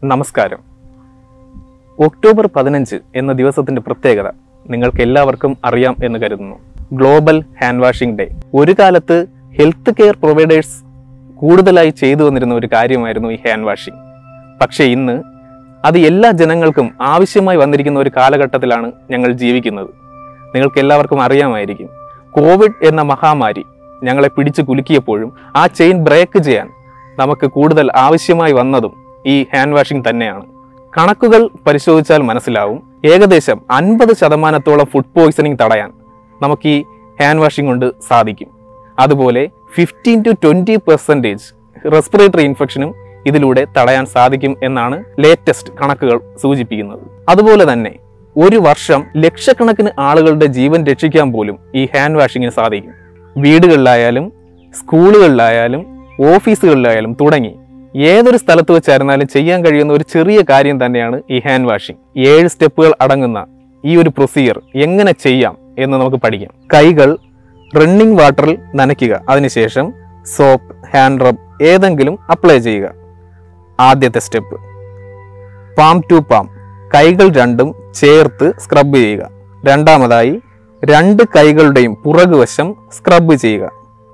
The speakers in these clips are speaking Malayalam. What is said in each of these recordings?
നമസ്കാരം ഒക്ടോബർ പതിനഞ്ച് എന്ന ദിവസത്തിന്റെ പ്രത്യേകത നിങ്ങൾക്ക് എല്ലാവർക്കും അറിയാം എന്ന് കരുതുന്നു ഗ്ലോബൽ ഹാൻഡ് വാഷിംഗ് ഡേ ഒരു കാലത്ത് ഹെൽത്ത് കെയർ പ്രൊവൈഡേഴ്സ് കൂടുതലായി ചെയ്തു വന്നിരുന്ന ഒരു കാര്യമായിരുന്നു ഈ ഹാൻഡ് വാഷിംഗ് പക്ഷേ ഇന്ന് അത് എല്ലാ ജനങ്ങൾക്കും ആവശ്യമായി വന്നിരിക്കുന്ന ഒരു കാലഘട്ടത്തിലാണ് ഞങ്ങൾ ജീവിക്കുന്നത് നിങ്ങൾക്ക് എല്ലാവർക്കും അറിയാമായിരിക്കും കോവിഡ് എന്ന മഹാമാരി ഞങ്ങളെ പിടിച്ചു കുലുക്കിയപ്പോഴും ആ ചെയിൻ ബ്രേക്ക് ചെയ്യാൻ നമുക്ക് കൂടുതൽ ആവശ്യമായി വന്നതും ഈ ഹാൻഡ് വാഷിംഗ് തന്നെയാണ് കണക്കുകൾ പരിശോധിച്ചാൽ മനസ്സിലാവും ഏകദേശം അൻപത് ശതമാനത്തോളം ഫുഡ് പോയ്സണിങ് തടയാൻ നമുക്ക് ഈ ഹാൻഡ് വാഷിംഗ് കൊണ്ട് സാധിക്കും അതുപോലെ fifteen to twenty percentage respiratory ഇൻഫെക്ഷനും ഇതിലൂടെ തടയാൻ സാധിക്കും എന്നാണ് ലേറ്റസ്റ്റ് കണക്കുകൾ സൂചിപ്പിക്കുന്നത് അതുപോലെ തന്നെ ഒരു വർഷം ലക്ഷക്കണക്കിന് ആളുകളുടെ ജീവൻ രക്ഷിക്കാൻ പോലും ഈ ഹാൻഡ് വാഷിങ്ങിന് സാധിക്കും വീടുകളിലായാലും സ്കൂളുകളിലായാലും ഓഫീസുകളിലായാലും തുടങ്ങി ഏതൊരു സ്ഥലത്ത് വെച്ചായിരുന്നാലും ചെയ്യാൻ കഴിയുന്ന ഒരു ചെറിയ കാര്യം തന്നെയാണ് ഈ ഹാൻഡ് വാഷിംഗ് ഏഴ് സ്റ്റെപ്പുകൾ അടങ്ങുന്ന ഈ ഒരു പ്രൊസീജിയർ എങ്ങനെ ചെയ്യാം എന്ന് നമുക്ക് പഠിക്കാം കൈകൾ റണ്ണിംഗ് വാട്ടറിൽ നനയ്ക്കുക അതിനുശേഷം സോപ്പ് ഹാൻഡ് റബ് ഏതെങ്കിലും അപ്ലൈ ചെയ്യുക ആദ്യത്തെ സ്റ്റെപ്പ് പാം ടു പാം കൈകൾ രണ്ടും ചേർത്ത് സ്ക്രബ് ചെയ്യുക രണ്ടാമതായി രണ്ട് കൈകളുടെയും പുറകുവശം സ്ക്രബ് ചെയ്യുക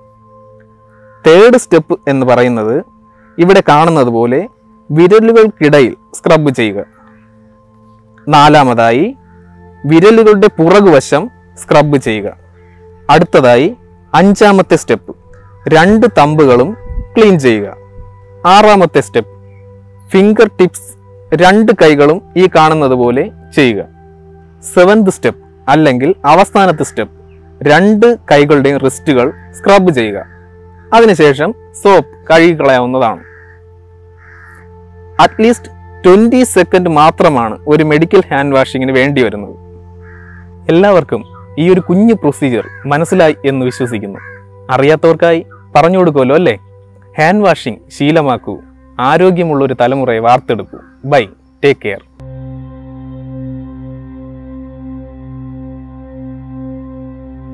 തേർഡ് സ്റ്റെപ്പ് എന്ന് പറയുന്നത് ഇവിടെ കാണുന്നത് പോലെ വിരലുകൾക്കിടയിൽ സ്ക്രബ് ചെയ്യുക നാലാമതായി വിരലുകളുടെ പുറകുവശം സ്ക്രബ് ചെയ്യുക അടുത്തതായി അഞ്ചാമത്തെ സ്റ്റെപ്പ് രണ്ട് തമ്പുകളും ക്ലീൻ ചെയ്യുക ആറാമത്തെ സ്റ്റെപ്പ് ഫിംഗർ ടിപ്സ് രണ്ട് കൈകളും ഈ കാണുന്നത് പോലെ ചെയ്യുക സെവൻത് സ്റ്റെപ്പ് അല്ലെങ്കിൽ അവസാനത്തെ സ്റ്റെപ്പ് രണ്ട് കൈകളുടെയും റിസ്റ്റുകൾ സ്ക്രബ് ചെയ്യുക അതിനുശേഷം സോപ്പ് കഴുകിക്കളയാവുന്നതാണ് അറ്റ്ലീസ്റ്റ് ട്വൻറ്റി സെക്കൻഡ് മാത്രമാണ് ഒരു മെഡിക്കൽ ഹാൻഡ് വാഷിങ്ങിന് വേണ്ടി വരുന്നത് എല്ലാവർക്കും ഈ ഒരു കുഞ്ഞു പ്രൊസീജിയർ മനസ്സിലായി എന്ന് വിശ്വസിക്കുന്നു അറിയാത്തവർക്കായി പറഞ്ഞു കൊടുക്കുമല്ലോ അല്ലേ ഹാൻഡ് വാഷിംഗ് ശീലമാക്കൂ ആരോഗ്യമുള്ള ഒരു തലമുറയെ വാർത്തെടുക്കൂ ബൈ ടേക്ക് കെയർ